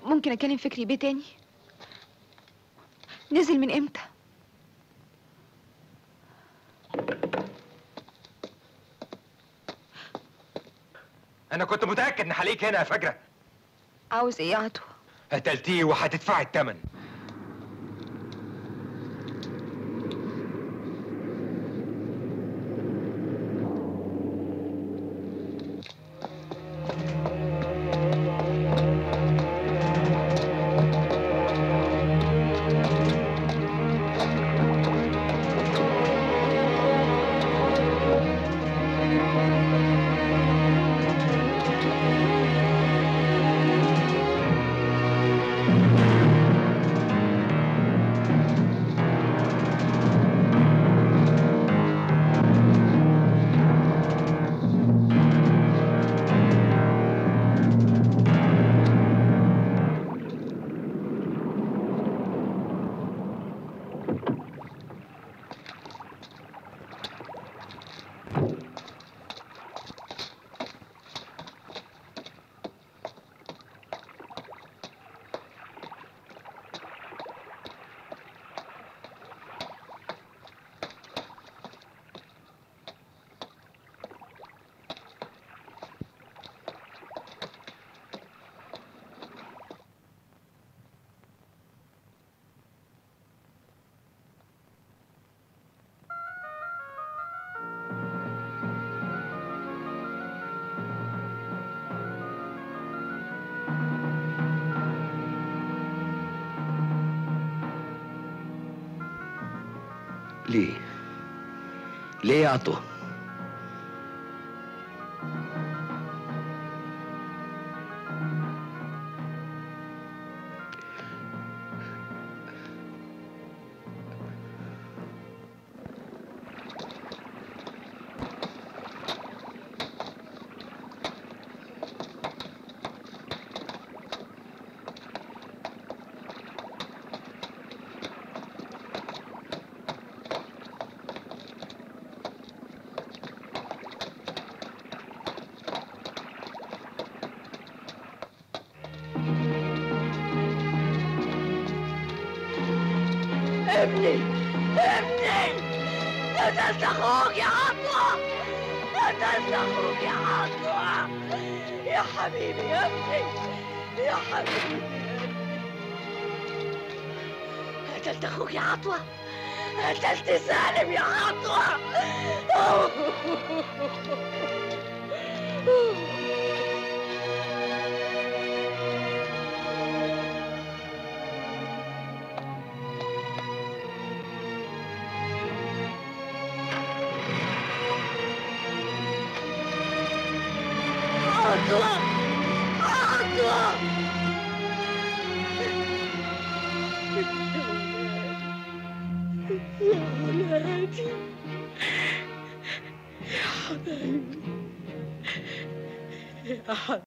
ممكن اكلم فكري بيه تاني نزل من امتى انا كنت متاكد ان هلاقيك هنا يا فجره عاوز ايه يا عطوة قتلتيه وهتدفعي الثمن ليه؟ ليه يا عطوة؟ ابني ابني قتلت اخوك يا عطوة قتلت اخوك يا عطوة يا حبيبي يا ابني يا حبيبي يا ابني قتلت اخوك يا عطوة قتلت سالم يا عطوة عطوة عطوة يا ولادي يا حبايبي يا حبايبي